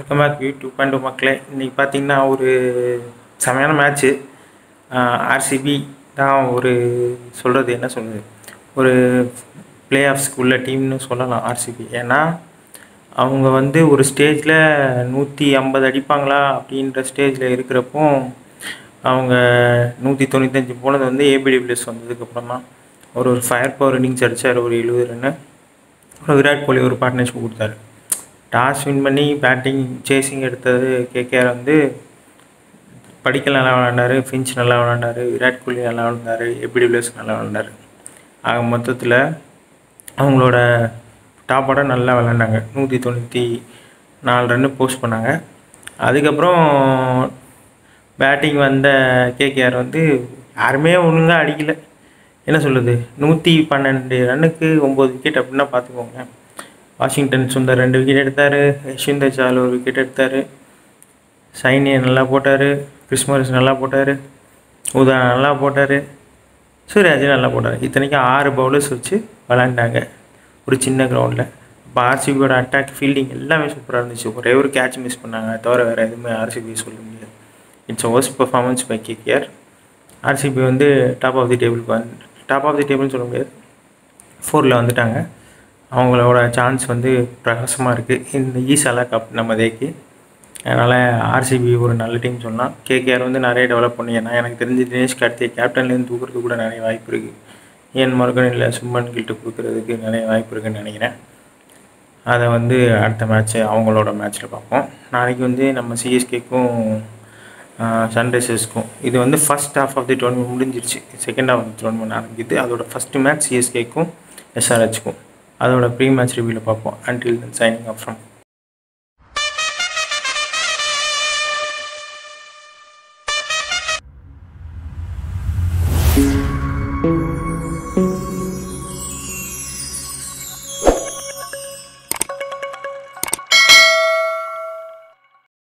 welcome back YouTube and மக்களே இன்றைக்கி பார்த்தீங்கன்னா ஒரு செமையான மேட்ச்சு ஆர்சிபி தான் ஒரு சொல்கிறது என்ன சொல்கிறது ஒரு பிளே ஆஃப்ஸ்க்கு உள்ள டீம்னு சொல்லலாம் ஆர்சிபி ஏன்னா அவங்க வந்து ஒரு ஸ்டேஜில் நூற்றி ஐம்பது அடிப்பாங்களா அப்படின்ற ஸ்டேஜில் இருக்கிறப்போ அவங்க நூற்றி தொண்ணூத்தஞ்சு போனது வந்து ஏபிடி பிளஸ் வந்ததுக்கப்புறம் தான் ஒரு ஒரு ஃபயர் பவர் இன்னிங்ஸ் அடித்தார் ஒரு எழுபது ரன்னு அப்புறம் விராட் கோலி ஒரு பார்ட்னர்ஷிப் கொடுத்தாரு டாஸ் வின் பண்ணி பேட்டிங் சேசிங் எடுத்தது கேகேஆர் வந்து படிக்கல் நல்லா விளாண்டாரு ஃபின்ச் நல்லா விளாண்டாரு விராட் கோலி நல்லா விளாண்டாரு எபிடி பிளஸ் நல்லா விளாண்டாரு ஆக மொத்தத்தில் அவங்களோட டாப் ஆர்டர் நல்லா விளாண்டாங்க நூற்றி தொண்ணூற்றி நாலு ரன்னு போஸ்ட் பண்ணாங்க அதுக்கப்புறம் பேட்டிங் வந்த கேகேஆர் வந்து யாருமே ஒழுங்காக அடிக்கலை என்ன சொல்லுது நூற்றி பன்னெண்டு ரன்னுக்கு ஒம்பது விக்கெட் அப்படின்னா பார்த்துக்கோங்க வாஷிங்டன் சுந்தர் ரெண்டு விக்கெட் எடுத்தார் யஷ்விந்தர் சால் ஒரு விக்கெட் எடுத்தார் சைனியை நல்லா போட்டார் கிறிஸ்மஸ் நல்லா போட்டார் உதா நல்லா போட்டார் சூர்யாஜி நல்லா போட்டார் இத்தனைக்கும் ஆறு பவுலர்ஸ் வச்சு விளாண்டாங்க ஒரு சின்ன கிரவுண்டில் இப்போ ஆர்சிபியோட அட்டாக் ஃபீல்டிங் எல்லாமே சூப்பராக இருந்துச்சு ஒரே ஒரு கேட்ச் மிஸ் பண்ணாங்க தவிர வேறு எதுவுமே ஆர்சிபி சொல்ல முடியாது it's worst performance by KKR RCB வந்து டாப் ஆஃப் தி டேபிளுக்கு வந்து டாப் ஆஃப் தி டேபிள்னு சொல்ல முடியாது ஃபோரில் வந்துட்டாங்க அவங்களோட சான்ஸ் வந்து பிரகாசமாக இருக்குது இந்த ஈசாலா கப் நம்ம தேக்கி அதனால் ஆர்சிபி ஒரு நல்ல டீம் சொன்னால் கேகேஆர் வந்து நிறைய டெவலப் பண்ணி ஏன்னா எனக்கு தெரிஞ்சு தினேஷ் கார்த்திக் கேப்டன்லேருந்து தூக்குறது கூட நிறைய வாய்ப்பு இருக்குது ஏன் மறுக்கணும் இல்லை சும்மன் கில்ட்டு கொடுக்குறதுக்கு நிறைய வாய்ப்பு இருக்குதுன்னு நினைக்கிறேன் அதை வந்து அடுத்த மேட்ச்சு அவங்களோட மேட்ச்சில் பார்ப்போம் நாளைக்கு வந்து நம்ம சிஎஸ்கேக்கும் சன்ரைசர்ஸ்க்கும் இது வந்து first half of the tournament முடிஞ்சிருச்சு second half of the tournament ஆரம்பிக்குது அதோட ஃபஸ்ட்டு மேட்ச் சிஎஸ்கேக்கும் எஸ்ஆர்ஹெச்க்கும் அதோட ப்ரீ மேட்ச் ரிவ்யூவில் பார்ப்போம் until then signing off from